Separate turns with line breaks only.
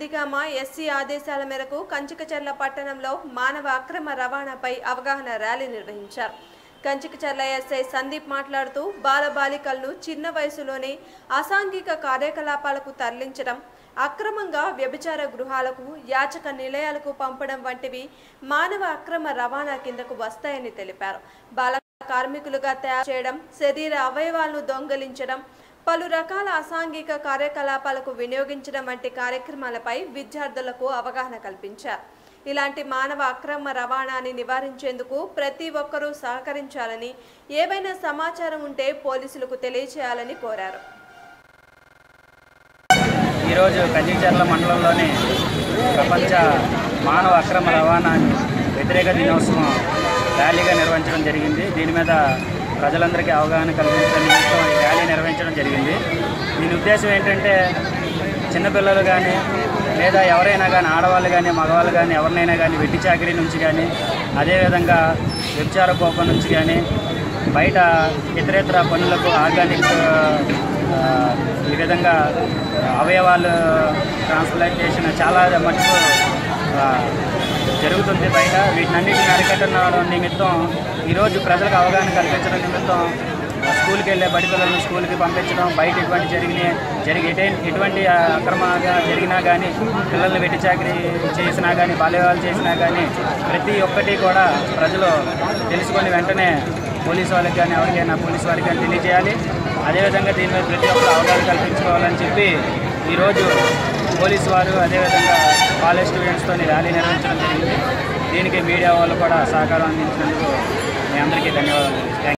Nandigama SC ఆదేశాల మేరకు కంచికచర్ల పట్టణంలో మానవ అక్రమ రవాణాపై అవగాహన ర్యాలీ నిర్వహించారు కంచికచర్ల ఎస్ఐ సందీప్ మాట్లాడుతూ బాలబాలికలను చిన్న వయసులోనే అసాంఘిక కార్యకలాపాలకు తరలించడం అక్రమంగా వ్యభిచార గృహాలకు యాచక నిలయాలకు పంపడం వంటివి మానవ అక్రమ రవాణా కిందకు వస్తాయని తెలిపారు బాల కార్మికులుగా తయారు చేయడం శరీర అవయవాలను దొంగలించడం పలు రకాల అసాంఘిక కార్యకలాపాలకు వినియోగించడం వంటి కార్యక్రమాలపై విద్యార్థులకు అవగాహన కల్పించారు ఇలాంటి మానవ అక్రమ రవాణాని నివారించేందుకు ప్రతి ఒక్కరూ సహకరించాలని ఏవైనా సమాచారం ఉంటే పోలీసులకు తెలియచేయాలని కోరారు
ఈరోజు కంచిచర్ల మండలంలోని ప్రపంచ మానవ అక్రమ రవాణా వ్యతిరేక దినోత్సవం ర్యాలీగా నిర్వహించడం జరిగింది దీని మీద ప్రజలందరికీ అవగాహన కల్పించడం నిమిత్తం ఈ ర్యాలీ నిర్వహించడం జరిగింది దీని ఉద్దేశం ఏంటంటే చిన్నపిల్లలు కానీ లేదా ఎవరైనా కానీ ఆడవాళ్ళు కానీ మగవాళ్ళు కానీ ఎవరినైనా కానీ వెట్టి చాకరీ నుంచి కానీ అదేవిధంగా వ్యభిచార కోపం నుంచి కానీ బయట ఇతరేతర పనులకు ఆర్గానిక్ ఆ, ఈ విధంగా అవయవాలు ట్రాన్స్ప్లాంటేషన్ చాలా మటుకు ఆ, జరుగుతుంది బయట వీటినన్నిటిని అరికట్టడం నిమిత్తం ఈరోజు ప్రజలకు అవగాహన కల్పించడం నిమిత్తం స్కూల్కి వెళ్ళే బడి పిల్లలను స్కూల్కి పంపించడం బయట ఇటువంటి జరిగిన జరిగి ఎటే- ఎటువంటి అక్రమంగా జరిగినా కానీ పిల్లల్ని వెట్టి చాకరీ చేసినా కానీ బాల్యవాళ్ళు చేసినా కానీ ప్రతి ఒక్కటి కూడా ప్రజలు తెలుసుకొని వెంటనే పోలీసు వాళ్ళకి కానీ ఎవరికైనా పోలీసు వారికి కానీ తెలియజేయాలి అదేవిధంగా దీని మీద ప్రతి ఒక్కరు అవగాహన కల్పించుకోవాలని చెప్పి ఈరోజు పోలీసు వారు అదేవిధంగా కాలేజ్ స్టూడెంట్స్తో ర్యాలీ నిర్వహించడం జరిగింది దీనికి మీడియా వాళ్ళు కూడా సహకారం అందించినందుకు మీ అందరికీ ధన్యవాదాలు థ్యాంక్ యూ